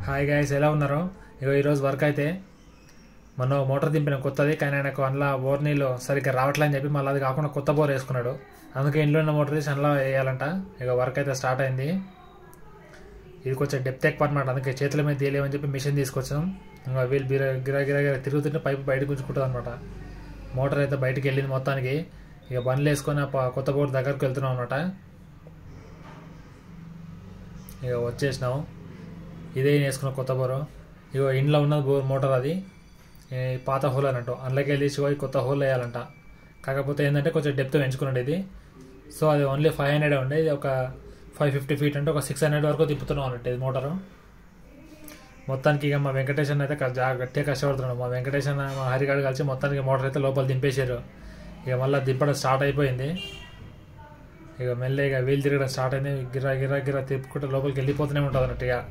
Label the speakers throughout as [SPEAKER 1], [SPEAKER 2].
[SPEAKER 1] Hi guys ఎలా ఉన్నారు ఇగో ఈరోజు వర్క్ అయితే మొన్న మోటార్ దింపిన కొత్తది కానీ ఆయనకు అందులో బోర్ నీళ్ళు సరిగ్గా రావట్లే అని చెప్పి మళ్ళీ అది కాకుండా కొత్త బోర్ వేసుకున్నాడు అందుకే ఇంట్లో ఉన్న మోటార్ తీసి అందులో వేయాలంట ఇక వర్క్ అయితే స్టార్ట్ అయింది ఇది కొంచెం డెప్త్ ఎక్కువ అనమాట అందుకే చేతుల మీద తీయలేమని చెప్పి మిషన్ తీసుకొచ్చాం ఇంకా వీళ్ళు బిర గిరా గిరా గిరా తిరుగుతుంటే పైపు బయటకు ఉంచుకుంటుంది అనమాట మోటార్ అయితే బయటికి వెళ్ళింది మొత్తానికి ఇక బండ్లు వేసుకొని ఆ ప- కొత్త బోర్ దగ్గరకు వెళ్తున్నాం అనమాట ఇక వచ్చేసినాం ఇదే నేను వేసుకున్న కొత్త బోరు ఇగో ఇంట్లో ఉన్న బోర్ మోటార్ అది ఈ పాత హోల్ అన్నట్టు అందులోకి వెళ్ళి పోయి కొత్త హోల్ వేయాలంట కాకపోతే ఏంటంటే కొంచెం డెప్త్ పెంచుకున్నాడు ఇది సో అది ఓన్లీ ఫైవ్ హండ్రెడ్ ఉండే ఇది ఒక ఫైవ్ ఫిఫ్టీ ఫీట్ అంటే ఒక సిక్స్ హండ్రెడ్ వరకు తిప్పుతున్నాం అన్నట్టు ఇది మోటారు మొత్తానికి ఇక మా వెంకటేష్ అన్న అయితే క- జా గట్టిగా కష్టపడుతున్నాడు మా వెంకటేష్ అన్న మా హరిగాడు కలిసి మొత్తానికి మోటార్ అయితే లోపల దింపేశారు ఇక మళ్ళీ దింపడం స్టార్ట్ అయిపోయింది ఇక మెల్లగా వీలు తిరగడం స్టార్ట్ అయింది గిరా గిరా గిరా తిప్పుకుంటే లోపలికి వెళ్ళిపోతూనే ఉంటుంది అన్నట్టు ఇక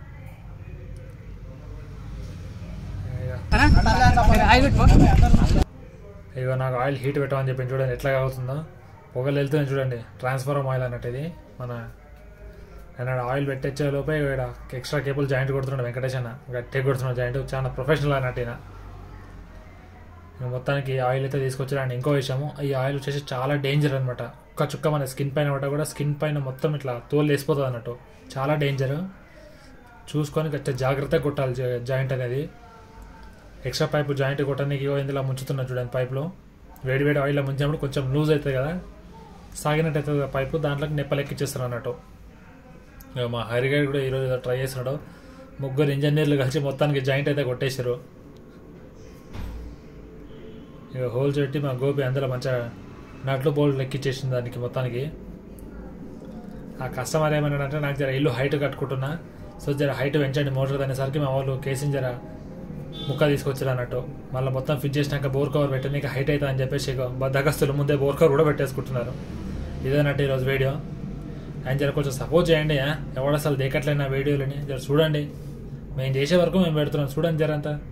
[SPEAKER 1] ఇక నాకు ఆయిల్ హీట్ పెట్టమని చెప్పి చూడండి ఎట్లా అవుతుందో పొగలు వెళ్తుంది చూడండి ట్రాన్స్ఫార్మర్ ఆయిల్ అన్నట్టు ఇది మన నేను ఆయిల్ పెట్టేచ్చే లోపే ఇక్కడ ఎక్స్ట్రా కేబుల్ జాయింట్ కొడుతున్నాడు వెంకటేష్ అన్న గట్టిగా కొడుతున్నాడు జాయింట్ చాలా ప్రొఫెషనల్ అన్నట్టు ఈయన ఇక మొత్తానికి ఆయిల్ అయితే తీసుకొచ్చారు అండ్ ఇంకో విషయము ఈ ఆయిల్ వచ్చేసి చాలా డేంజర్ అనమాట ఒక్క చుక్క మన స్కిన్ పైన పడ్డా కూడా స్కిన్ పైన మొత్తం ఇట్లా తోలు వేసిపోతుంది అన్నట్టు చాలా డేంజర్ చూసుకొని గట్టిగా జాగ్రత్తగా కొట్టాలి జా- జాయింట్ అనేది ఎక్స్ట్రా పైపు జాయింట్ కొట్టడానికి ఇగో ఇందులో ముంచుతున్నా చూడండి పైపులో వేడి వేడి ఆయిల్లో ముంచినప్పుడు కొంచెం లూజ్ అవుతుంది కదా సాగినట్టు అవుతుంది కదా పైపు దాంట్లోకి నెప్పలెక్కిచ్చేస్తారు అన్నట్టు ఇక మా హరిగాడు కూడా ఈరోజు ఏదో ట్రై చేస్తున్నాడు ముగ్గురు ఇంజనీర్లు కలిసి మొత్తానికి జాయింట్ అయితే కొట్టేశారు ఇక హోల్స్ పెట్టి మా గోపి అందులో మంచిగా నట్లు బోల్డ్ లెక్కిచ్చేసింది దానికి మొత్తానికి ఆ కస్టమర్ ఏమన్నాడంటే నాకు జర ఇల్లు హైట్ కట్టుకుంటున్నా సో జర హైట్ పెంచండి మోటార్ అనేసరికి మా వాళ్ళు కేసింగ్ జర ముక్క తీసుకొచ్చారు అన్నట్టు మళ్ళీ మొత్తం ఫిట్ చేసినాక బోర్ కవర్ పెట్టండి ఇక హైట్ అవుతుంది అని చెప్పేసి ఇక బద్దగస్తులు ముందే బోర్ కవర్ కూడా పెట్టేసుకుంటున్నారు ఇదేనట్టు ఈరోజు వీడియో ఆయన జర కొంచెం సపోర్ట్ చేయండి ఆ? ఎవడు అసలు దేకట్లే నా వీడియోలని జర చూడండి మేము చేసే వరకు మేము పెడుతున్నాం చూడండి జర అంతా